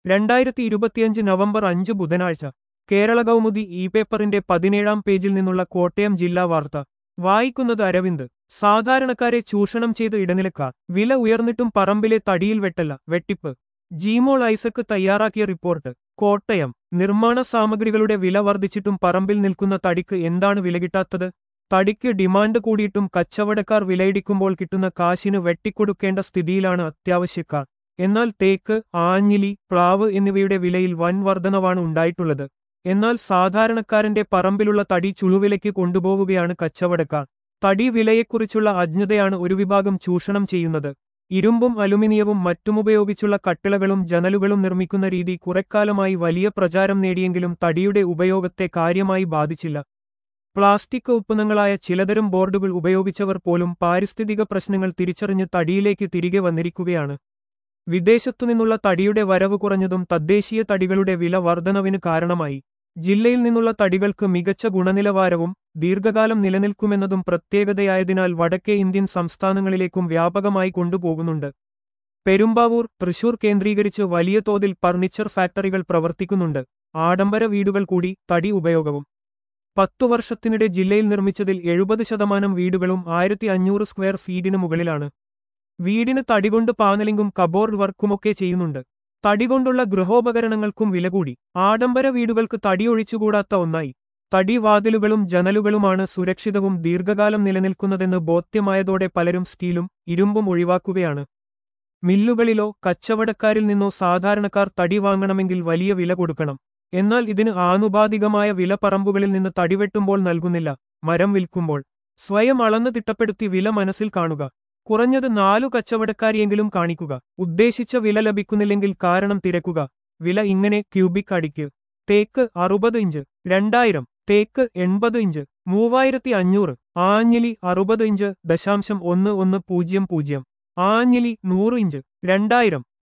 രണ്ടായിരത്തി ഇരുപത്തിയഞ്ച് നവംബർ അഞ്ച് ബുധനാഴ്ച കേരള കൗമുദി ഇ പേപ്പറിന്റെ പതിനേഴാം പേജിൽ നിന്നുള്ള കോട്ടയം ജില്ലാ വാർത്ത വായിക്കുന്നത് അരവിന്ദ് സാധാരണക്കാരെ ചൂഷണം ചെയ്ത് ഇടനിലക്കാർ വില ഉയർന്നിട്ടും പറമ്പിലെ തടിയിൽ വെട്ടല്ല വെട്ടിപ്പ് ജീമോൾ ഐസക്ക് തയ്യാറാക്കിയ റിപ്പോർട്ട് കോട്ടയം നിർമ്മാണ സാമഗ്രികളുടെ വില വർദ്ധിച്ചിട്ടും പറമ്പിൽ നിൽക്കുന്ന തടിക്ക് എന്താണ് വില കിട്ടാത്തത് തടിക്ക് ഡിമാൻഡ് കൂടിയിട്ടും കച്ചവടക്കാർ വിലയിടിക്കുമ്പോൾ കിട്ടുന്ന കാശിന് വെട്ടിക്കൊടുക്കേണ്ട സ്ഥിതിയിലാണ് അത്യാവശ്യക്കാർ എന്നാൽ തേക്ക് ആഞ്ഞിലി പ്ലാവ് എന്നിവയുടെ വിലയിൽ വൻ വർധനവാണ് ഉണ്ടായിട്ടുള്ളത് എന്നാൽ സാധാരണക്കാരന്റെ പറമ്പിലുള്ള തടി ചുളുവിലയ്ക്ക് കൊണ്ടുപോവുകയാണ് കച്ചവടക്കാർ തടി വിലയെക്കുറിച്ചുള്ള അജ്ഞതയാണ് ഒരു വിഭാഗം ചൂഷണം ചെയ്യുന്നത് ഇരുമ്പും അലുമിനിയവും മറ്റുമുപയോഗിച്ചുള്ള കട്ടിളകളും ജനലുകളും നിർമ്മിക്കുന്ന രീതി കുറെക്കാലമായി വലിയ പ്രചാരം നേടിയെങ്കിലും തടിയുടെ ഉപയോഗത്തെ കാര്യമായി ബാധിച്ചില്ല പ്ലാസ്റ്റിക് ഉത്പന്നങ്ങളായ ചിലതരം ബോർഡുകൾ ഉപയോഗിച്ചവർ പോലും പാരിസ്ഥിതിക പ്രശ്നങ്ങൾ തിരിച്ചറിഞ്ഞ് തടിയിലേക്ക് തിരികെ വന്നിരിക്കുകയാണ് വിദേശത്തുനിന്നുള്ള തടിയുടെ വരവ് കുറഞ്ഞതും തദ്ദേശീയ തടികളുടെ വില വർധനവിന് കാരണമായി ജില്ലയിൽ നിന്നുള്ള തടികൾക്ക് മികച്ച ഗുണനിലവാരവും ദീർഘകാലം നിലനിൽക്കുമെന്നതും പ്രത്യേകതയായതിനാൽ വടക്കേ ഇന്ത്യൻ സംസ്ഥാനങ്ങളിലേക്കും വ്യാപകമായി കൊണ്ടുപോകുന്നുണ്ട് പെരുമ്പാവൂർ തൃശൂർ കേന്ദ്രീകരിച്ച് വലിയ തോതിൽ ഫർണിച്ചർ ഫാക്ടറികൾ പ്രവർത്തിക്കുന്നുണ്ട് ആഡംബര വീടുകൾ കൂടി തടി ഉപയോഗവും പത്തു വർഷത്തിനിടെ ജില്ലയിൽ നിർമ്മിച്ചതിൽ എഴുപത് ശതമാനം വീടുകളും ആയിരത്തി അഞ്ഞൂറ് സ്ക്വയർ ഫീറ്റിന് മുകളിലാണ് വീടിന് തടികൊണ്ട് പാനലിംഗും കബോർഡ് വർക്കുമൊക്കെ ചെയ്യുന്നുണ്ട് തടികൊണ്ടുള്ള ഗൃഹോപകരണങ്ങൾക്കും വില കൂടി ആഡംബര വീടുകൾക്ക് തടി ഒഴിച്ചുകൂടാത്ത ഒന്നായി തടി വാതിലുകളും ജനലുകളുമാണ് സുരക്ഷിതവും ദീർഘകാലം നിലനിൽക്കുന്നതെന്ന് ബോധ്യമായതോടെ പലരും സ്റ്റീലും ഇരുമ്പും ഒഴിവാക്കുകയാണ് മില്ലുകളിലോ കച്ചവടക്കാരിൽ നിന്നോ സാധാരണക്കാർ തടി വാങ്ങണമെങ്കിൽ വലിയ വില കൊടുക്കണം എന്നാൽ ഇതിന് ആനുപാതികമായ വില പറമ്പുകളിൽ നിന്ന് തടിവെട്ടുമ്പോൾ നൽകുന്നില്ല മരം വിൽക്കുമ്പോൾ സ്വയം അളന്ന് തിട്ടപ്പെടുത്തി വില മനസ്സിൽ കാണുക കുറഞ്ഞത് നാലു കച്ചവടക്കാരിയെങ്കിലും കാണിക്കുക ഉദ്ദേശിച്ച വില ലഭിക്കുന്നില്ലെങ്കിൽ കാരണം തിരക്കുക വില ഇങ്ങനെ ക്യൂബിക് അടിക്ക് തേക്ക് അറുപത് ഇഞ്ച് രണ്ടായിരം തേക്ക് എൺപത് ഇഞ്ച് മൂവായിരത്തി അഞ്ഞൂറ് ആഞ്ഞിലി അറുപത് ഇഞ്ച് ദശാംശം ഒന്ന് ഒന്ന് പൂജ്യം പൂജ്യം ആഞ്ഞിലി നൂറ് ഇഞ്ച് രണ്ടായിരം